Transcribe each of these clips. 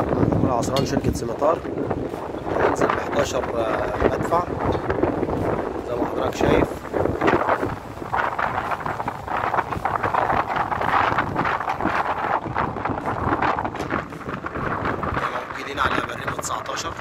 محمود عصران شركة سمطار هننزل ب 11 مدفع زي ما حضرتك شايف موجودين على بريمة 19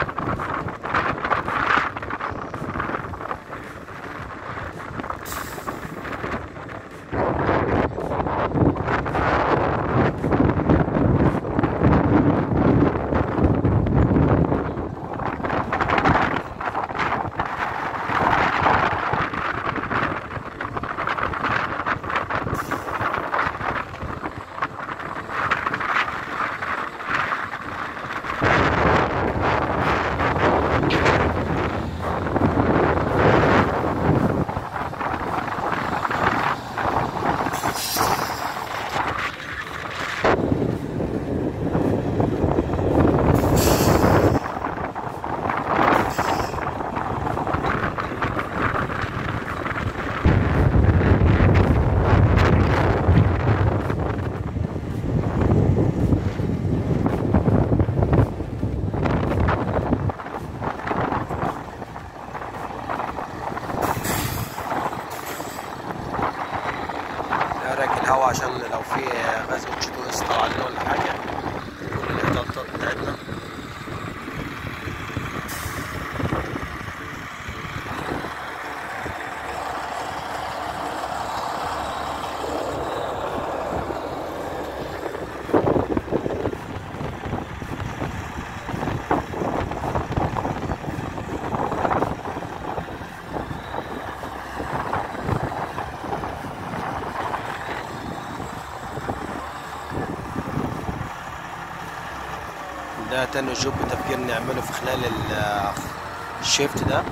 نحرك الهواء عشان لو في غاز اوكسجين طلع علينا ولا حاجة كل الاحتياطات بتاعتنا ده تاني جوب تفكير نعمله في خلال ال- الشيفت ده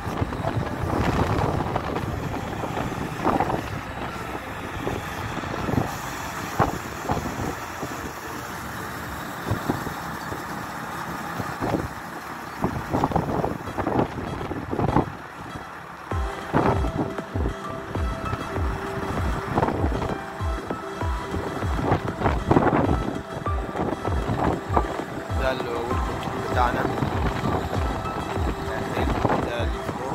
ده الويل كنترول بتاعنا ده الفلور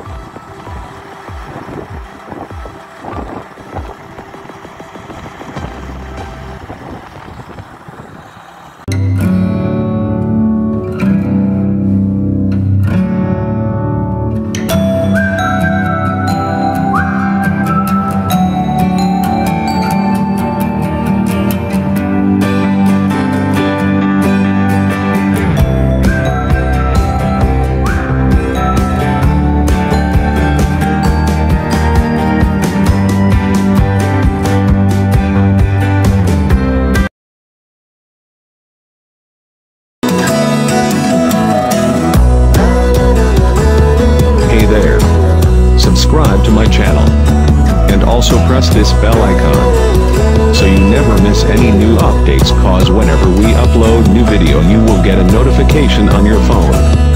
Hey there. Subscribe to my channel. And also press this bell icon. So you never miss any new updates cause whenever we upload new video you will get a notification on your phone.